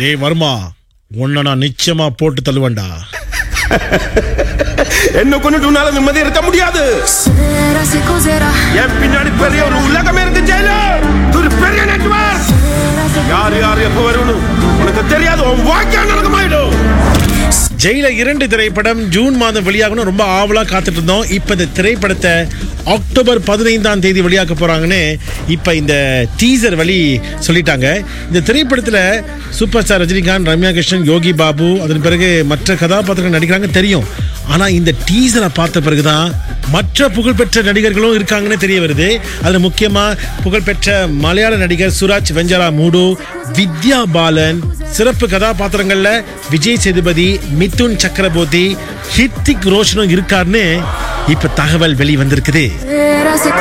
டேய் வர்மா உன்னை நான் நிச்சயமா போட்டு தள்ளுவேன்டா என்ன கொண்டுட்டு உன்னால நிம்மதி இருக்க முடியாது Será se cos'era என் பின்னாடி பெரிய ஒரு உலகமே இருக்கு ஜெயிலர் ஒரு பெரிய நெட்வொர்க் யார் யார் எப்ப வரும்னு உனக்கு தெரியாது உன் வாழ்க்கை நடக்கமாயிடும் ஜெயில இரண்டு திரைப்படம் ஜூன் மாதம் வெளியாகணும் ரொம்ப ஆவலா காத்துட்டு இருந்தோம் இப்ப இந்த திரைப்படத்தை அக்டோபர் பதினைந்தாம் தேதி வெளியாக்க போறாங்கன்னு இப்ப இந்த டீசர் வழி சொல்லிட்டாங்க இந்த திரைப்படத்துல சூப்பர் ஸ்டார் ரஜினிகாந்த் ரம்யா கிருஷ்ணன் யோகி பாபு அதன் பிறகு மற்ற கதாபாத்திரங்கள் நடிக்கிறாங்க தெரியும் ஆனா இந்த டீசரை பார்த்த பிறகுதான் மற்ற புகழ்பெற்ற நடிகர்களும் இருக்காங்கன்னு தெரிய வருது அதுல முக்கியமா புகழ்பெற்ற மலையாள நடிகர் சுராஜ் வெஞ்சலா மூடு வித்யா பாலன் சிறப்பு கதாபாத்திரங்கள்ல விஜய் சேதுபதி மிதுன் சக்கரபோதி ஹித்திக் ரோஷனும் இருக்காருன்னு இப்ப தகவல் வெளிவந்திருக்குது Será se